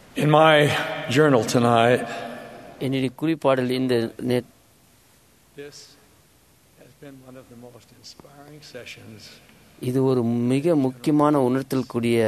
In my journal tonight, என்னுடைய குறிப்பாடல் இந்த நே- this has been one of the most inspiring sessions இது ஒரு மிக முக்கியமான உணர்த்தல் கூடிய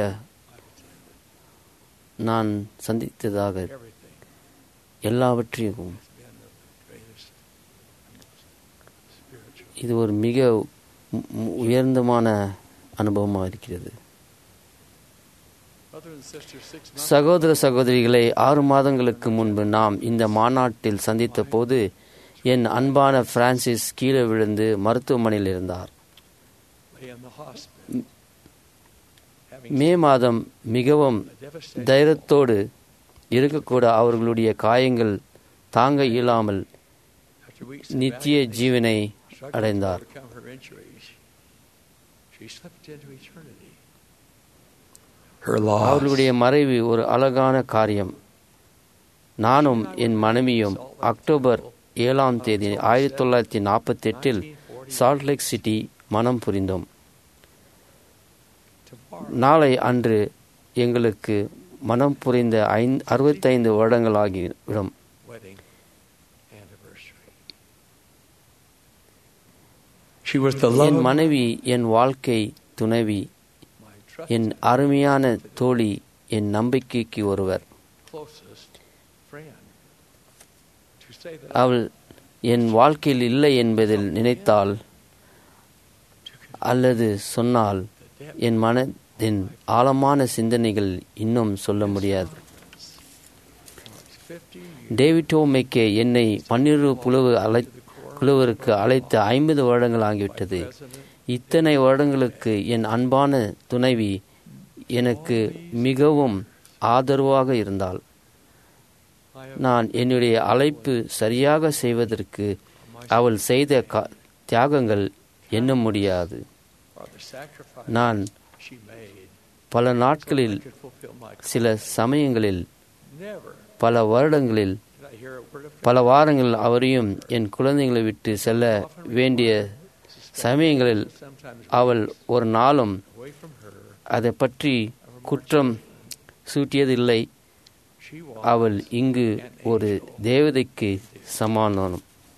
நான் சந்தித்ததாக everything எல்லாவற்றையும் has been of the greatest and most spiritual. இது ஒரு மிக மு- மு- உயர்ந்தமான அனுபவமாக இருக்கிறது Brothers and sisters, six months சகோதர சகோதரிகளை ஆறு மாதங்களுக்கு முன்பு நாம் இந்த மாநாட்டில் சந்தித்த போது என் அன்பான பிரான்சிஸ் கீழே விழுந்து மருத்துவமனையில் இருந்தார் lay in the hospital, having மே மாதம் மிகவும் a devastating தைரியத்தோடு இருக்கக்கூட அவர்களுடைய காயங்கள் தாங்க இயலாமல் after weeks of நித்திய valiantly ஜீவனை struggling to அடைந்தார் overcome her injuries, she slipped into eternity. Her loss அவர்களுடைய மறைவு ஒரு அழகான காரியம் நானும் என் மனைவியும் அக்டோபர் ஏழாம் தேதி ஆயிரத்தி தொள்ளாயிரத்தி நாற்பத்தி எட்டில் சால்ட் லேக் சிட்டி மனம் புரிந்தோம் tomorrow நாளை அன்று எங்களுக்கு மனம் புரிந்த ஐந்து அறுபத்தைந்து வருடங்களாகிவிடும் wedding anniversary. She was the love N of மனைவி என் வாழ்க்கை துணைவி my trusted, என் அருமையான தோழி என் நம்பிக்கைக்கு ஒருவர் closest friend. To say that அவள் என் வாழ்க்கையில் இல்லை என்பதில் நினைத்தால் to அல்லது சொன்னால் the depth என் மனதின் ஆழமான சிந்தனைகள் இன்னும் சொல்ல முடியாது of 50 years டேவிட் ஓமேக்கே என்னை பன்னிரு புலவு அழை to the core குழுவிற்கு அழைத்து ஐம்பது வருடங்கள் ஆகிவிட்டது president இத்தனை வருடங்களுக்கு என் அன்பான துணைவி எனக்கு மிகவும் ஆதரவாக இருந்தாள் I have நான் என்னுடைய அழைப்பு சரியாக செய்வதற்கு அவள் செய்த கா- தியாகங்கள் எண்ண முடியாது or the sacrifice நான் she made பல so I நாட்களில் could fulfill my call. சில சமயங்களில் Never பல வருடங்களில் did I hear a word of பல வாரங்கள் அவரையும் என் குழந்தைகளை விட்டு செல்ல வேண்டிய சமயங்களில் sometimes அவள் ஒரு நாளும் away from her. அதை பற்றி குற்றம் சூட்டியதில்லை She was அவள் இங்கு ஒரு தேவதைக்கு சமானம்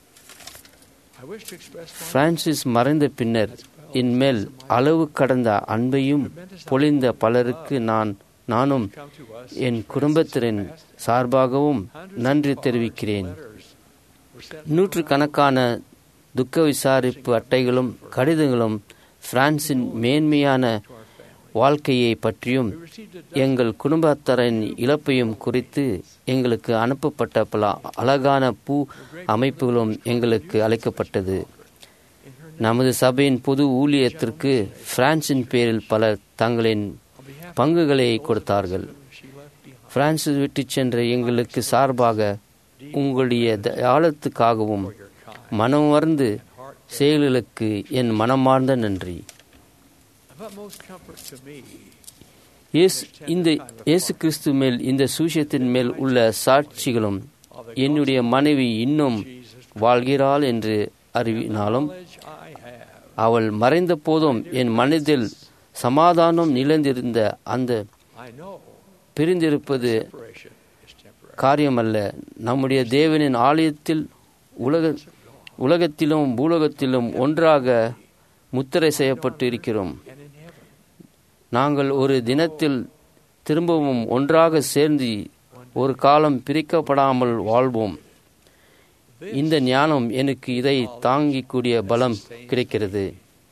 I wish to express my Francis மறைந்த பின்னர் இன்மேல் அளவு கடந்த அன்பையும் பொழிந்த பலருக்கு நான் நானும் come to us. என் குடும்பத்தினரின் சார்பாகவும் நன்றி தெரிவிக்கிறேன் Letters were sent நூற்றுக்கணக்கான துக்க விசாரிப்பு அட்டைகளும் கடிதங்களும் பிரான்சின் மேன்மையான to our family. வாழ்க்கையை பற்றியும் We received a dozen எங்கள் குடும்பத்தரின் இழப்பையும் குறித்து எங்களுக்கு அனுப்பப்பட்ட பல அழகான பூ அமைப்புகளும் எங்களுக்கு அளிக்கப்பட்டது in her நமது சபையின் பொது ஊழியத்திற்கு பிரான்சின் பேரில் பலர் தங்களின் on behalf பங்குகளை கொடுத்தார்கள் of she left behind. Francis விட்டுச் சென்ற எங்களுக்கு சார்பாக உங்களுடைய தயாளத்துக்காகவும் For your kind மனமர்ந்து and heart செயல்களுக்கு என் மனமார்ந்த நன்றி of utmost comfort to me. இயேசு இந்த இயேசு கிறிஸ்து மேல் இந்த சூசியத்தின் மேல் உள்ள சாட்சிகளும் of the என்னுடைய மனைவி இன்னும் Jesus வாழ்கிறாள் என்று அறிவினாலும் knowledge I have. அவள் மறைந்த போதும் என் மனதில் சமாதானம் நிலைந்திருந்த அந்த I know பிரிந்திருப்பது separation is temporary. காரியமல்ல நம்முடைய தேவனின் ஆலயத்தில் உலக உலகத்திலும் பூலோகத்திலும் ஒன்றாக முத்திரை செய்யப்பட்டு இருக்கிறோம் And in heaven, நாங்கள் ஒரு தினத்தில் திரும்பவும் ஒன்றாக சேர்ந்து ஒரு காலம் பிரிக்கப்படாமல் வாழ்வோம் இந்த ஞானம் எனக்கு இதை தாங்கிக்கூடிய பலம் கிடைக்கிறது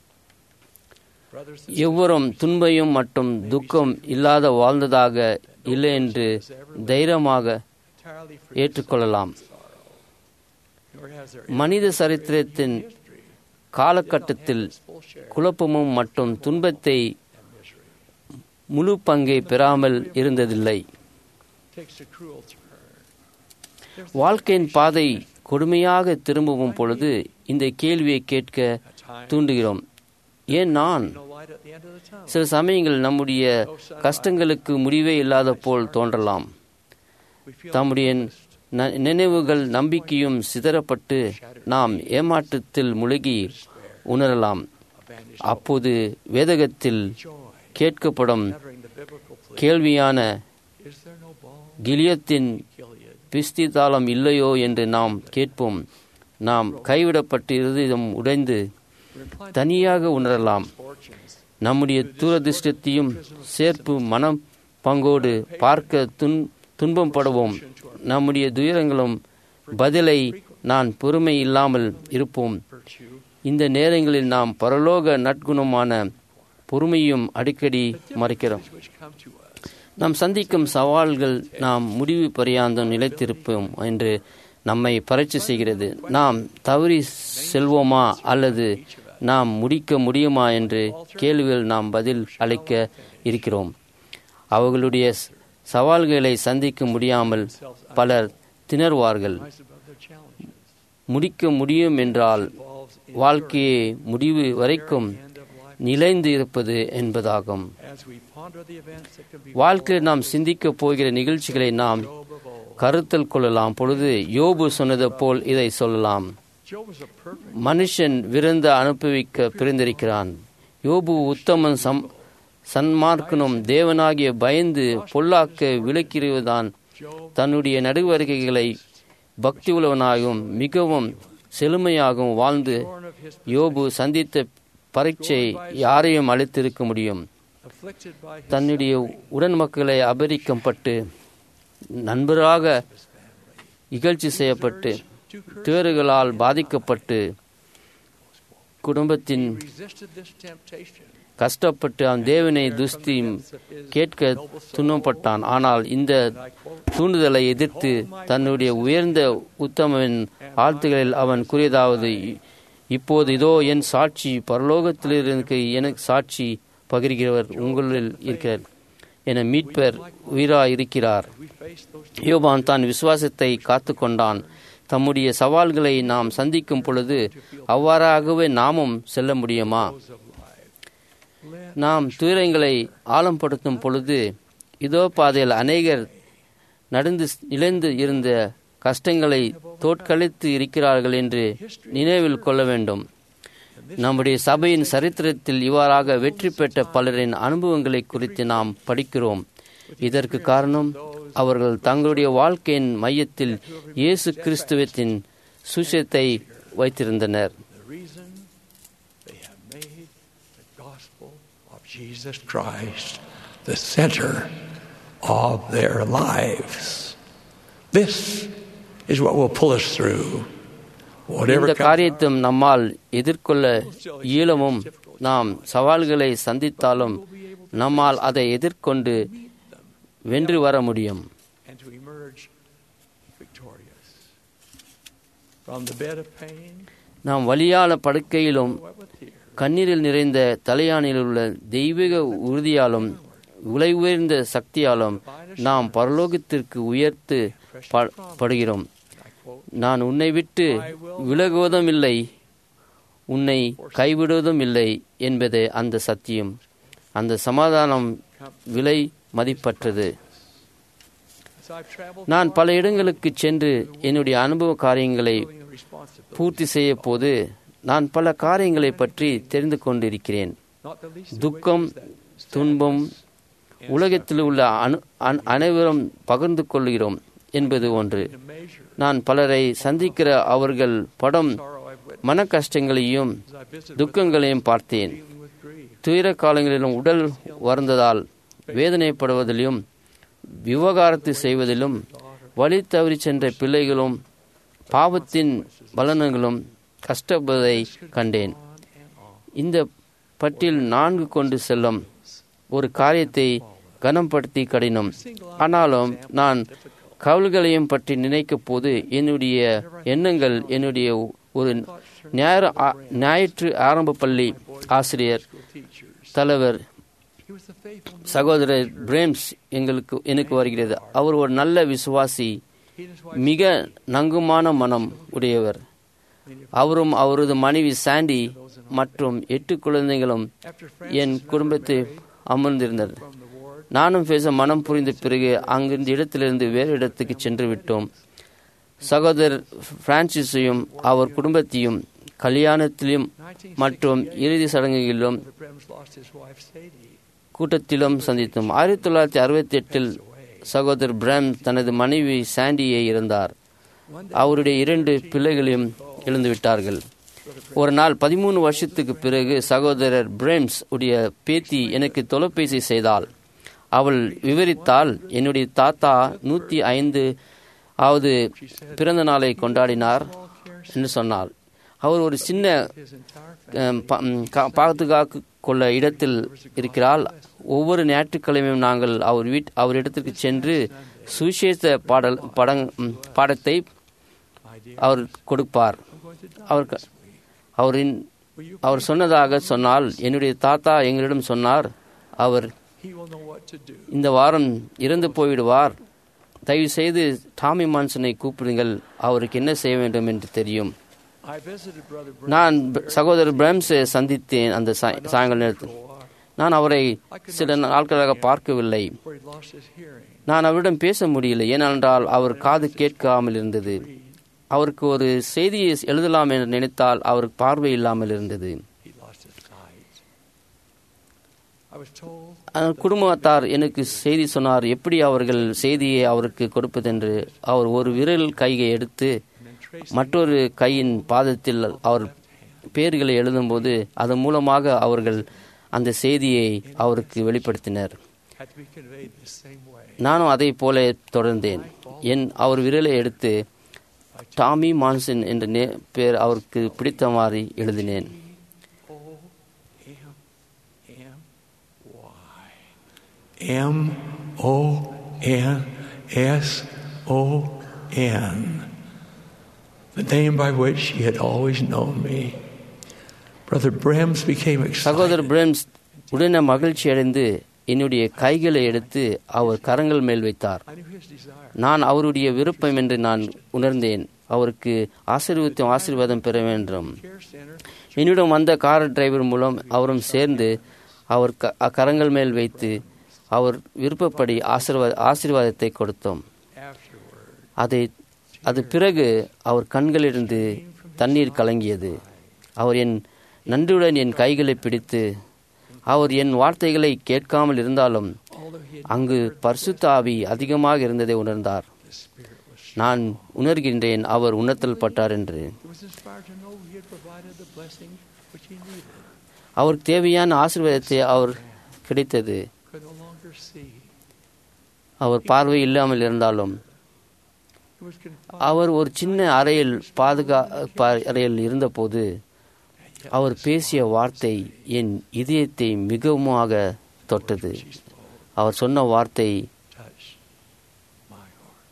brothers and எவ்வரும் துன்பையும் மற்றும் துக்கம் இல்லாத வாழ்ந்ததாக இல்லை என்று தைரியமாக entirely free ஏற்றுக்கொள்ளலாம் nor has there மனித சரித்திரத்தின் history காலகட்டத்தில் its full share குழப்பமும் மற்றும் துன்பத்தை and misery. முழு பங்கை பெறாமல் இருந்ததில்லை Takes a cruel turn. There's வாழ்க்கையின் பாதை கொடுமையாக திரும்பும் பொழுது இந்த கேள்வியை கேட்க a time தூண்டுகிறோம் ஏன் நான் no light at the end of the tunnel. சில சமயங்கள் நம்முடைய கஷ்டங்களுக்கு முடிவே இல்லாத போல் தோன்றலாம் We feel தம்முடைய depressed, ந- நினைவுகள் நம்பிக்கையும் சிதறப்பட்டு நாம் ஏமாற்றத்தில் முழுகி உணரலாம் abandoned அப்போது வேதகத்தில் joy, கேட்கப்படும் uttering the biblical plea. கேள்வியான Is there no balm கிலியத்தின் in Gilead? பிஸ்தி தாளம் இல்லையோ என்று நாம் கேட்போம் நாம் கைவிடப்பட்டு இருதயம் உடைந்து Reply தனியாக உணரலாம் fortunes. நம்முடைய தூரதிருஷ்டத்தையும் சேர்ப்பு மனம் பங்கோடு பார்க்க துன் துன்பம் படுவோம் நம்முடைய துயரங்களும் பதிலை நான் பொறுமை இல்லாமல் இருப்போம் Virtue. இந்த நேரங்களில் நாம் பரலோக நற்குணமான பொறுமையும் அடிக்கடி மறைக்கிறோம் Which come to us. நாம் சந்திக்கும் சவால்கள் நாம் முடிவு பரியாந்தம் நிலைத்திருப்போம் என்று நம்மை பரீட்சை செய்கிறது நாம் தவறி செல்வோமா அல்லது நாம் முடிக்க முடியுமா என்று கேள்விகள் நாம் பதில் அளிக்க இருக்கிறோம் அவர்களுடைய ச- சவால்களை சந்திக்க முடியாமல் பலர் திணறுவார்கள் Rise above their challenges. முடிக்க முடியும் என்றால் Involves வாழ்க்கையை முடிவு வரைக்கும் end of life. நிலைந்து இருப்பது என்பதாகும் As we ponder the events that could be வாழ்க்கையில் நாம் சிந்திக்கப் போகிற நிகழ்ச்சிகளை நாம் Job of old. கருத்தில் கொள்ளலாம் பொழுது யோபு சொன்னது போல் இதை சொல்லலாம் Job was a perfect மனுஷன் விருந்த அனுபவிக்க பிறந்திருக்கிறான் யோபு உத்தமன் சம் சன்மார்க்கனும் தேவனாகிய பயந்து பொல்லாக்க விலக்கிடுவதான் Job. தன்னுடைய நடுவருகைகளை பக்தி உள்ளவனாகவும் மிகவும் செழுமையாகவும் வாழ்ந்து Born of his யோபு சந்தித்த பரீட்சை யாரையும் அளித்திருக்க முடியும் afflicted by his தன்னுடைய உடன் மக்களை அபரிக்கப்பட்டு நண்பராக இகழ்ச்சி செய்யப்பட்டு to curse. தேறுகளால் பாதிக்கப்பட்டு குடும்பத்தின் He resisted this temptation. கஷ்டப்பட்டு அவன் தேவனை துஸ்தி கேட்க துன்பப்பட்டான் ஆனால் இந்த And I quote, தூண்டுதலை எதிர்த்து தன்னுடைய உயர்ந்த உத்தமன் ஆழ்த்துகளில் அவன் கூறியதாவது இப்போது இதோ என் சாட்சி பரலோகத்திலிருந்து எனக்கு சாட்சி பகிர்கிறவர் உங்களில் இருக்கிறார் என மீட்பர் உயிராய் இருக்கிறார் we face those யோபான் தான் விசுவாசத்தை காத்து கொண்டான் தம்முடைய சவால்களை நாம் சந்திக்கும் பொழுது அவ்வாறாகவே நாமும் செல்ல முடியுமா throes of life. Let நாம் துயரங்களை ஆழம்படுத்தும் பொழுது இதோ பாதையில் அநேகர் நடந்து இழந்து இருந்த கஷ்டங்களை தோற்கழித்து இருக்கிறார்கள் என்று நினைவில் கொள்ள வேண்டும் நம்முடைய சபையின் சரித்திரத்தில் இவ்வாறாக வெற்றி பெற்ற பலரின் அனுபவங்களை குறித்து நாம் படிக்கிறோம் இதற்கு காரணம் அவர்கள் தங்களுடைய வாழ்க்கையின் மையத்தில் இயேசு கிறிஸ்துவத்தின் சுஷத்தை வைத்திருந்தனர் the reason they have made the gospel of Jesus Christ the center of their lives. This is what will pull us through. Whatever இந்த comes காரியத்தும் நம்மால் எதிர்கொள்ள இயலவும் நாம் சவால்களை சந்தித்தாலும் நம்மால் அதை எதிர்கொண்டு வென்று வர முடியும் and to emerge victorious. From the bed of pain, நாம் வலியால படுக்கையிலும் what with tears, கண்ணீரில் நிறைந்த தலையானில் உள்ள தெய்வீக உறுதியாலும் விலை உயர்ந்த சக்தியாலும் நாம் பரலோகத்திற்கு உயர்த்து ப- படுகிறோம் I quote, நான் உன்னை விட்டு விலகுவதும் இல்லை உன்னை கைவிடுவதும் இல்லை என்பது அந்த சத்தியம் அந்த சமாதானம் விலை மதிப்பற்றது as I've traveled நான் பல இடங்களுக்கு சென்று என்னுடைய அனுபவ காரியங்களை feeling the responsibility, பூர்த்தி செய்ய போது நான் பல காரியங்களை பற்றி தெரிந்து கொண்டிருக்கிறேன் not the least of துக்கம் which is that துன்பம் உலகத்தில் உள்ள அனு அன- அனைவரும் பகிர்ந்து கொள்கிறோம் என்பது ஒன்று to measure நான் பலரை சந்திக்கிற அவர்கள் படம் sorrow I've witnessed மன கஷ்டங்களையும் as I visited with துக்கங்களையும் பார்த்தேன் dealing with grief. துயர காலங்களிலும் உடல் வருந்ததால் வேதனைப்படுவதிலும் விவகாரத்து செய்வதிலும் வழி தவறி சென்ற பிள்ளைகளும் பாவத்தின் பலன்களும் கஷ்டப்படுவதை கண்டேன் On and on. இந்த பட்டியல் நான்கு கொண்டு செல்லும் ஒரு காரியத்தை கனப்படுத்தி கடினம் ஆனாலும் நான் கவல்களையும் பற்றி நினைக்கும் போது என்னுடைய எண்ணங்கள் என்னுடைய ஒரு ஞாயிறு ஆ- ஞாயிற்று ஆரம்ப பள்ளி ஆசிரியர் School teachers. தலைவர் He was the faithful man. சகோதரர் பிரேம்ஸ் எங்களுக்கு எனக்கு வருகிறது அவர் ஒரு நல்ல விசுவாசி He and his wife மிக நங்குமான மனம் உடையவர் many of அவரும் அவரது மனைவி சாண்டி மற்றும் எட்டு குழந்தைகளும் after என் Francis குடும்பத்தை அமர்ந்திருந்தனர் from the ward நானும் பேச மனம் புரிந்த பிறகு அங்கிருந்த இடத்திலிருந்து வேறு இடத்துக்கு சென்று விட்டோம் சகோதரர் பிரான்சிஸையும் அவர் குடும்பத்தையும் கல்யாணத்திலும் 1968 மற்றும் இறுதி சடங்குகளிலும் Brother Brems lost his wife Sadie கூட்டத்திலும் சந்தித்தோம் ஆயிரத்தி தொள்ளாயிரத்தி அறுபத்தி எட்டில் away. சகோதரர் பிரேம் தனது மனைவி சாண்டியை இருந்தார் அவருடைய இரண்டு பிள்ளைகளையும் இழந்துவிட்டார்கள் ஒரு நாள் பதிமூணு வருஷத்துக்கு பிறகு சகோதரர் பிரேம்ஸ் உடைய பேத்தி எனக்கு தொலைபேசி செய்தாள் அவள் விவரித்தால் என்னுடைய தாத்தா நூற்றி ஐந்து ஆவது பிறந்த நாளை கொண்டாடினார் என்று சொன்னார் அவர் ஒரு சின்ன அஹ், பா- ம், கா- பாதுகாப்பு கொள்ள இடத்தில் இருக்கிறாள் ஒவ்வொரு ஞாயிற்றுக்கிழமையும் நாங்கள் அவர் வீட் அவர் இடத்திற்கு சென்று சுவிசேஷ பாடல் படங் ம், பாடத்தை அவர் கொடுப்பார் அவர் க- அவரின் அவர் சொன்னதாக சொன்னால் என்னுடைய தாத்தா எங்களிடம் சொன்னார் அவர் He will know what to do. இந்த வாரம் இறந்து போய்விடுவார் தயவு செய்து டாமி மான்சனை கூப்பிடுங்கள் அவருக்கு என்ன செய்ய வேண்டும் என்று தெரியும் I visited Brother நான் ப- சகோதரர் பிரம்ஸை சந்தித்தேன் அந்த சாய்- சாயங்கால நேரத்தில் நான் அவரை சில நாட்களாக பார்க்கவில்லை where he lost his hearing. நான் அவரிடம் பேச முடியல ஏனென்றால் அவர் காது கேட்காமல் இருந்தது அவருக்கு ஒரு செய்தியை எழுதலாம் என்று நினைத்தால் அவருக்கு பார்வை இல்லாமல் இருந்தது He lost his sight. I was told அவர் குடும்பத்தார் எனக்கு செய்தி சொன்னார் எப்படி அவர்கள் செய்தியை அவருக்கு கொடுப்பதென்று அவர் ஒரு விரல் கையை எடுத்து and then traced மற்றொரு கையின் பாதத்தில் அவர் பெயர்களை எழுதும்போது அதன் மூலமாக அவர்கள் அந்த செய்தியை அவருக்கு வெளிப்படுத்தினர் had to be conveyed the same way. நானும் அதை போல தொடர்ந்தேன் என் அவர் விரலை எடுத்து டாமி மான்சன் என்ற நே பேர் அவருக்கு பிடித்த மாதிரி எழுதினேன் O M M Y. M O N S O N. The name by which he had always known me. Brother Brems became excited. சகோதரர் பிரேம்ஸ் உடனே மகிழ்ச்சி அடைந்து என்னுடைய கைகளை எடுத்து அவர் கரங்கள் மேல் வைத்தார் I knew his desire. நான் அவருடைய விருப்பம் என்று நான் உணர்ந்தேன் அவருக்கு ஆசீர்வத்தும் ஆசீர்வாதம் பெற வேண்டும் Care Center என்னிடம் வந்த கார் டிரைவர் மூலம் அவரும் சேர்ந்து அவர் க- கரங்கள் மேல் வைத்து அவர் விருப்பப்படி ஆசீர்வாத ஆசீர்வாதத்தை கொடுத்தோம் afterward. அதை அது பிறகு அவர் கண்களிலிருந்து தண்ணீர் கலங்கியது அவர் என் நன்றியுடன் என் கைகளை பிடித்து அவர் என் வார்த்தைகளை கேட்காமல் இருந்தாலும் Although he had அங்கு பரிசுத்த ஆவி அதிகமாக இருந்ததை உணர்ந்தார் the Spirit was நான் உணர்கின்றேன் அவர் உணர்த்தல் பட்டார் என்று He was inspired to know he had provided the blessing which he needed. அவருக்கு தேவையான ஆசீர்வாதத்தை அவர் கிடைத்தது Could no longer see. அவர் பார்வை இல்லாமல் இருந்தாலும் He was confined. அவர் ஒரு சின்ன அறையில் பாதுகா பா- அறையில் இருந்தபோது அவர் பேசிய வார்த்தை என் இதயத்தை மிகவும் தொட்டது She spoke, அவர் சொன்ன வார்த்தை touch my heart.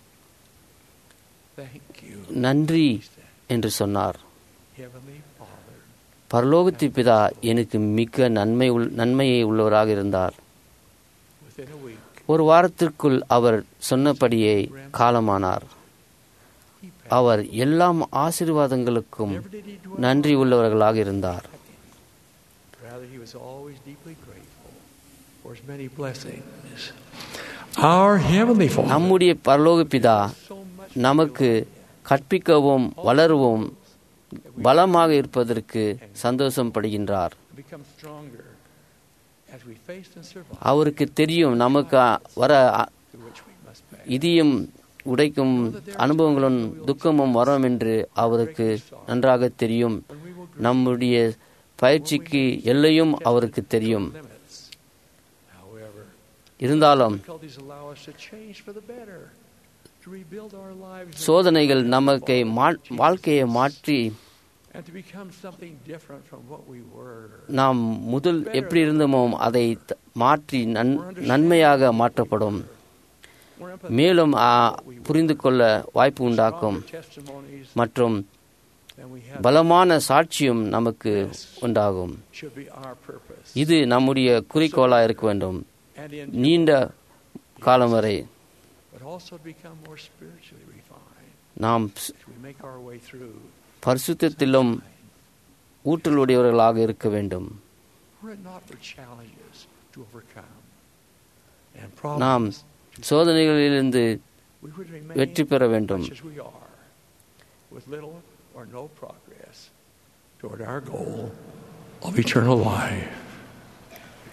Thank you, நன்றி he said. என்று சொன்னார் Heavenly Father, பரலோகத்து பிதா எனக்கு மிக்க நன்மை உள் நன்மையை உள்ளவராக இருந்தார் within a week, ஒரு வாரத்திற்குள் அவர் சொன்னபடியே காலமானார் he passed. அவர் எல்லா ஆசீர்வாதங்களுக்கும் Never did he dwell நன்றி உள்ளவர்களாக இருந்தார் Rather, he was always deeply grateful for his many blessings. Our Heavenly Father, நம்முடைய பரலோக பிதா so much நமக்கு கற்பிக்கவும் வளரவும் பலமாக இருப்பதற்கு சந்தோஷம் படுகின்றார் to become stronger as we face and survive அவருக்கு தெரியும் நமக்கு வர அ- through which we must pass. இதியும் உடைக்கும் அனுபவங்களும் துக்கமும் வரும் என்று அவருக்கு நன்றாக தெரியும் When we will grow நம்முடைய பயிற்சிக்கு எல்லையும் அவருக்கு தெரியும் limits. However, இருந்தாலும் difficulties allow us to change for the better, to rebuild our lives சோதனைகள் நமக்கு மா- வாழ்க்கையை மாற்றி and to become something different from what we were. நாம் முதல் எப்படி இருந்தோமோ அதை த- மாற்றி நன் நன்மையாக மாற்றப்படும் We're empathetic மேலும் ஆ, to what we were. புரிந்து கொள்ள வாய்ப்பு உண்டாக்கும் Stronger testimonies மற்றும் than we have பலமான சாட்சியும் நமக்கு உண்டாகும் should be our purpose. இது நம்முடைய குறிக்கோளாக இருக்க வேண்டும் and in நீண்ட காலம் வரை but also become more spiritually refined நாம் as we make our way through. பரிசுத்தத்திலும் ஊற்றலுடையவர்களாக இருக்க வேண்டும் Were it not for challenges to overcome and நாம் problems, சோதனைகளிலிருந்து we would remain வெற்றி பெற வேண்டும் much as we are, with little or no progress toward our goal of eternal life.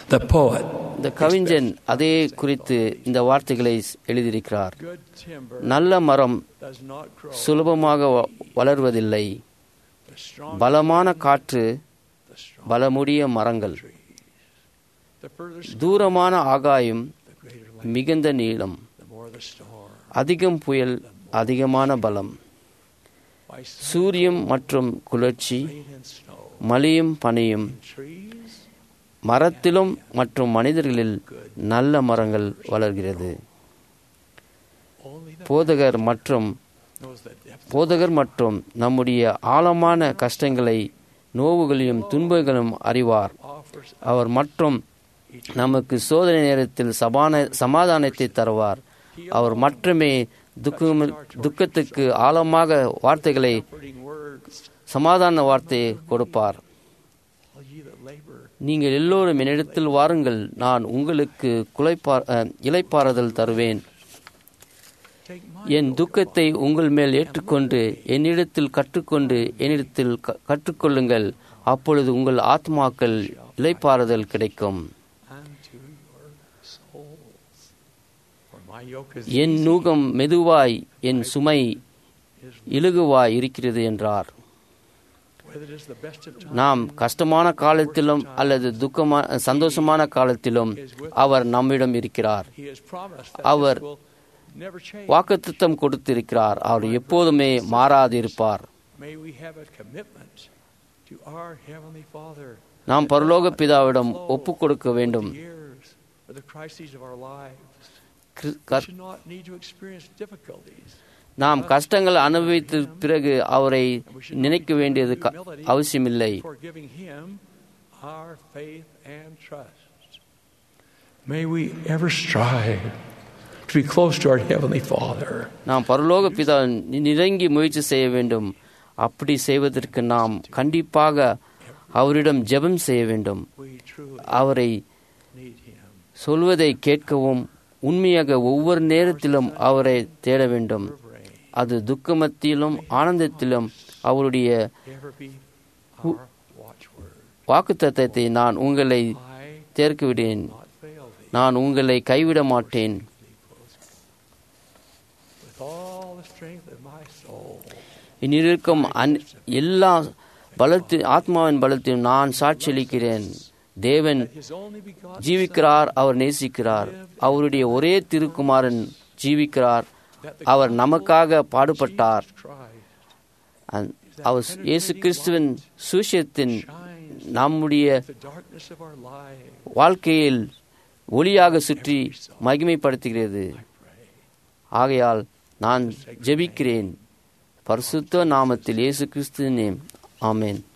The poet, இந்த கவிஞன் அதே குறித்து இந்த வார்த்தைகளை எழுதியிருக்கிறார் good timber நல்ல மரம் does not grow. சுலபமாக வ- வளர்வதில்லை The strong, பலமான காற்று the strong பலமுடைய மரங்கள் trees. The further sky, தூரமான ஆகாயம் the greater light, மிகுந்த நீளம் the more the storm. அதிகம் புயல் அதிகமான பலம் By sun, சூரியம் மற்றும் குளிர்ச்சி rain, and snow. மழையும் பனியும் In trees, மரத்திலும் மற்றும் மனிதர்களில் நல்ல மரங்கள் வளர்கிறது only the போதகர் மற்றும் knows the depth போதகர் மற்றும் நம்முடைய ஆழமான கஷ்டங்களை நோவுகளையும் துன்பங்களும் அறிவார் offers அவர் மற்றும் நமக்கு சோதனை நேரத்தில் சபான சமாதானத்தை தருவார் அவர் மட்டுமே துக்கம் துக்கத்துக்கு ஆழமாக வார்த்தைகளை comforting words. சமாதான வார்த்தையை கொடுப்பார் All ye that labor, நீங்கள் எல்லோரும் என்னிடத்தில் வாருங்கள் நான் உங்களுக்கு குலைப்பார் அஹ், இளைப்பாறுதல் தருவேன் take my என் துக்கத்தை உங்கள் மேல் ஏற்றுக்கொண்டு என்னிடத்தில் கற்றுக்கொண்டு என்னிடத்தில் க- கற்றுக்கொள்ளுங்கள் அப்பொழுது உங்கள் ஆத்மாக்கள் இளைப்பாறுதல் கிடைக்கும் unto your souls. For my yoke is N easy, நூகம் மெதுவாய் என் சுமை his இலகுவாய் இருக்கிறது என்றார் whether it is the best of times, நாம் கஷ்டமான காலத்திலும் அல்லது துக்கமா சந்தோஷமான காலத்திலும் அவர் நம்மிடம் இருக்கிறார் he has promised that our this will never change. வாக்குத்தத்தம் கொடுத்திருக்கிறார் அவர் எப்போதுமே மாறாதிருப்பார் May we have a commitment to our Heavenly Father. நாம் பரலோக பிதாவிடம் ஒப்பு கொடுக்க வேண்டும் The years or the crises of our lives. கிறிஸ்- We கர்- should not need to experience difficulties. நாம் கஷ்டங்கள் அனுபவித்த பிறகு அவரை And we should not நினைக்க be வேண்டியது க- humility அவசியமில்லை for giving Him our faith and trust. May we ever strive to be close to our Heavenly Father. நாம் பரலோக பிதா நிறங்கி முயற்சி செய்ய வேண்டும் அப்படி செய்வதற்கு நாம் கண்டிப்பாக அவரிடம் ஜெபம் செய்ய வேண்டும் We truly அவரை need Him. சொல்வதை கேட்கவும் உண்மையாக ஒவ்வொரு நேரத்திலும் அவரை தேட வேண்டும் Reverend, அது துக்கமத்திலும் ஆனந்தத்திலும் அவருடைய ever be our watchword. வாக்குத்தத்தத்தை நான் உங்களை I தேர்க்கிவிடேன் not fail thee. நான் உங்களை கைவிட மாட்டேன் With all the strength of my soul. என்னிருக்கும் அன் எல்லா பலத்து ஆத்மாவின் பலத்தையும் நான் சாட்சியளிக்கிறேன் தேவன் His only begotten ஜீவிக்கிறார் அவர் நேசிக்கிறார் அவருடைய ஒரே திருக்குமாரன் ஜீவிக்கிறார் அவர் நமக்காக பாடுபட்டார் Christ அந்- அவர் இயேசு கிறிஸ்துவின் சுவிசேஷத்தின் shines நம்முடைய the darkness of our lives. வாழ்க்கையில் ஒளியாக சுற்றி மகிமைப்படுத்துகிறது ஆகையால் நான் ஜெபிக்கிறேன் பரிசுத்த நாமத்தில் இயேசு கிறிஸ்துவின் நேம் ஆமென்